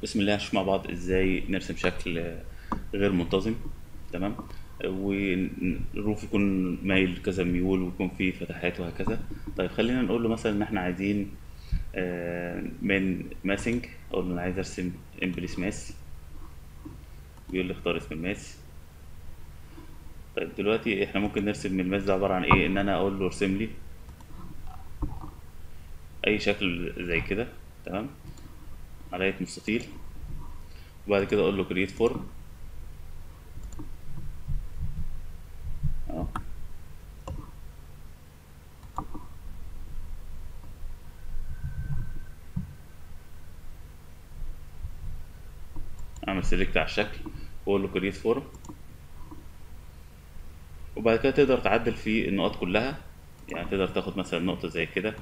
بسم الله هنشوف مع بعض ازاي نرسم شكل آه، غير منتظم تمام والروف يكون مايل كذا ميول ويكون فيه فتحات وهكذا طيب خلينا نقول له مثلا ان احنا عايزين آه، من ماسنج اقول له انا عايز ارسم امبليس ماس بيقول لي اختار اسم الماس طيب دلوقتي احنا ممكن نرسم من الماس ده عبارة عن ايه ان انا اقول له ارسم لي اي شكل زي كده تمام على مستطيل وبعد كده اقول له create form اهو اعمل سيلكت على الشكل واقول له create form وبعد كده تقدر تعدل في النقط كلها يعني تقدر تاخد مثلا نقطة زي كده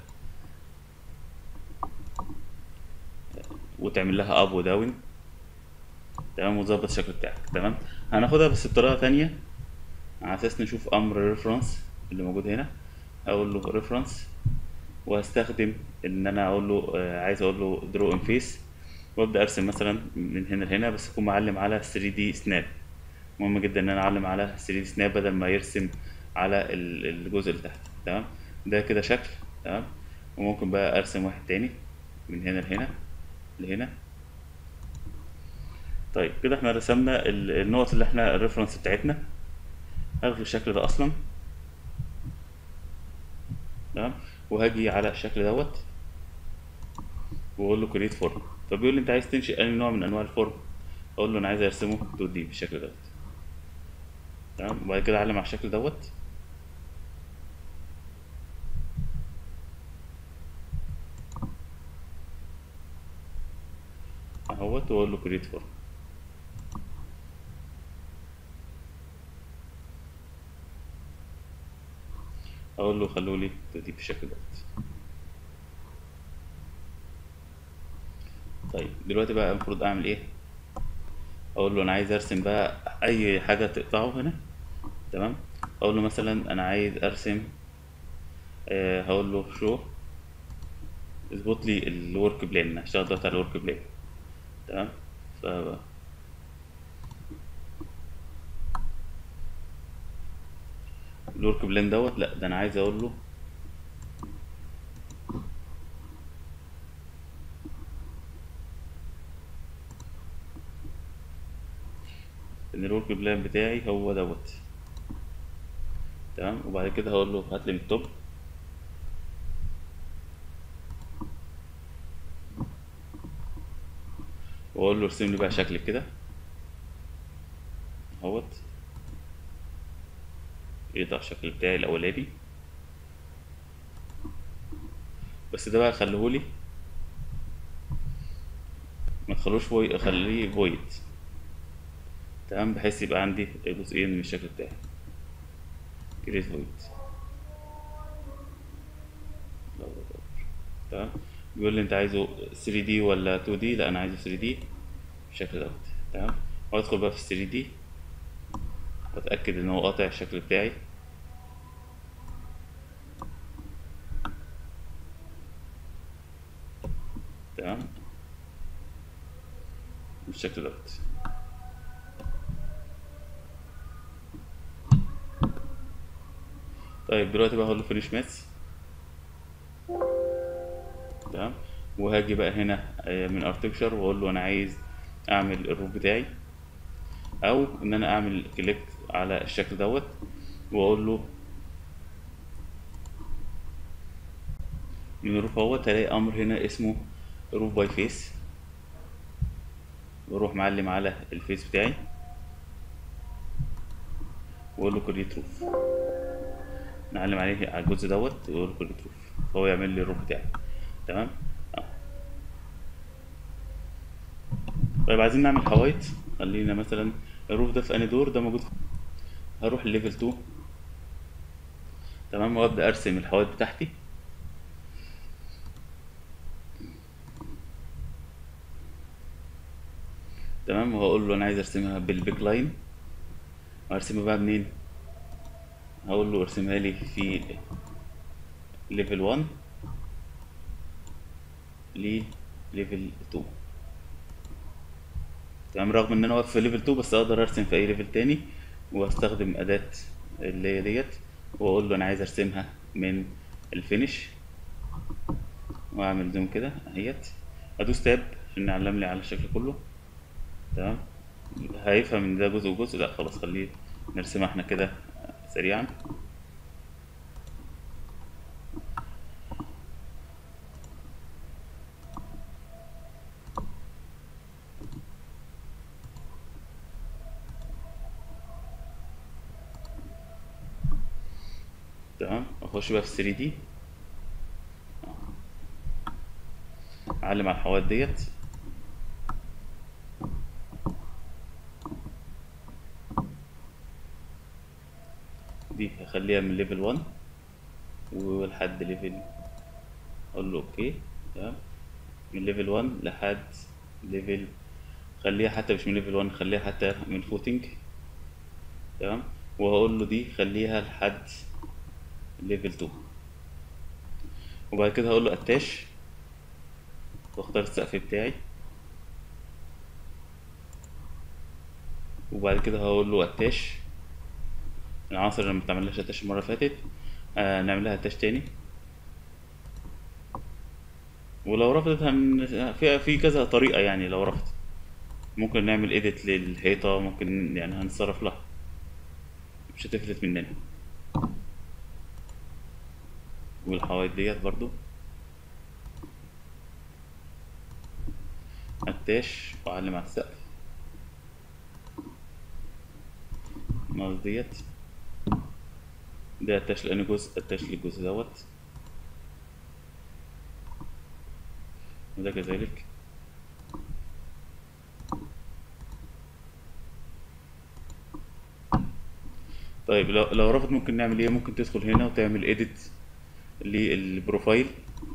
وتعمل لها اب وداون تمام وتظبط الشكل بتاعك تمام هناخدها بس بطريقة تانية على اساس نشوف امر ريفرنس اللي موجود هنا اقول له ريفرنس وهستخدم ان انا اقول له آه، عايز اقول له درو ان فيس وابدا ارسم مثلا من هنا لهنا بس اكون معلم على 3 دي سناب مهم جدا ان انا اعلم على 3 دي سناب بدل ما يرسم على ال- الجزء اللي تحت تمام ده كده شكل تمام وممكن بقى ارسم واحد تاني من هنا لهنا لهنا طيب كده احنا رسمنا ال- النقط اللي احنا الريفرنس بتاعتنا هلغي الشكل ده اصلا تمام وهاجي على الشكل دوت واقول له كريت فورم فبيقول لي انت عايز تنشئ اي نوع من انواع الفورم اقول له انا عايز ارسمه 2 دي بالشكل دوت تمام وبعد كده اعلم على الشكل دوت اهوت واقول له كريت فورم اقول له خلوا لي 2 دي بالشكل دوت طيب دلوقتي بقى المفروض اعمل ايه اقول له انا عايز ارسم بقى اي حاجه تقطعه هنا تمام اقول له مثلا انا عايز ارسم آه هقول له شو اظبط لي الورك بلان هشتغل دلوقتي على الورك بلان تمام ف الورك بلان دوت لا ده انا عايز اقول له ان الورك بلان بتاعي هو دوت تمام وبعد كده هقول له هات لي من التوب واقول له ارسم لي بقى شكل كده اهوت يقطع الشكل بتاعي الاولاني بس ده بقى خليهولي ما تخلوش فوي خليه فويد تمام بحيث يبقى عندي جزئين من الشكل بتاعي كريت فويد تمام بيقول لي انت عايزه 3 دي ولا 2 دي لا انا عايزه 3 دي بالشكل دوت تمام وادخل بقى في 3 دي واتاكد ان هو قاطع الشكل بتاعي تمام بالشكل دوت طيب دلوقتي بقى هقول له فينيش ماتس تمام وهاجي بقى هنا آه، من ارتكشر واقول له انا عايز اعمل الروف بتاعي او ان انا اعمل كليك على الشكل دوت واقول له من الروف اهوت هلاقي امر هنا اسمه روف باي فيس واروح معلم على الفيس بتاعي واقول له كريت روف نعلم عليه على الجزء دوت واقول له كريت روف فهو يعمل لي الروف بتاعي تمام آه. طيب عايزين نعمل حوايط خلينا مثلا الروف ده في انهي دور ده موجود هروح لليفل 2 تمام وابدا ارسم الحوايط بتاعتي تمام وهقول له انا عايز ارسمها بالبيك لاين وارسمها بقى منين هقول له ارسمها لي في ليفل 1 ل ليفل 2 تمام رغم ان انا واقف في ليفل 2 بس اقدر ارسم في اي ليفل تاني واستخدم اداة اللي هي ديت واقول له انا عايز ارسمها من الفينش واعمل زوم كده اهيت ادوس تاب عشان يعلم لي على الشكل كله تمام هيفهم ان ده جزء وجزء لا خلاص خليه نرسمها احنا كده سريعا تمام اخش بقى في 3 دي اعلم على الحواف ديت دي هخليها من ليفل 1 ولحد ليفل اقول له اوكي تمام من ليفل 1 لحد ليفل خليها حتى مش من ليفل 1 خليها حتى من فوتنج تمام وهقول له دي خليها لحد ليفل 2 وبعد كده هقول له اتاش واختار السقف بتاعي وبعد كده هقول له اتاش العناصر اللي متعملهاش اتاش المرة اللي فاتت آه نعملها اتاش تاني ولو رفضت هن... في في كذا طريقة يعني لو رفضت ممكن نعمل ايديت للحيطة ممكن يعني هنتصرف لها مش هتفلت مننا والحوايط ديت برضو اتاش واعلم على السقف الماوس ديت ده اتاش لأني جزء اتاش للجزء دوت وده كذلك طيب لو لو رفض ممكن نعمل ايه ممكن تدخل هنا وتعمل edit للبروفايل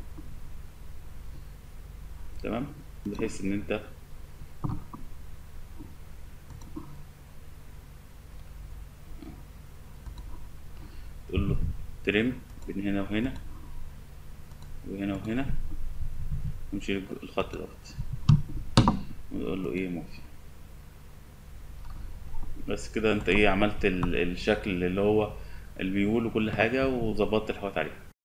تمام بحيث ان انت تقول له ترم بين هنا وهنا وهنا وهنا ونشيل الخط دوت ونقول له ايه موفي بس كده انت ايه عملت ال- الشكل اللي هو الميول وكل حاجة وظبطت الحواف عليه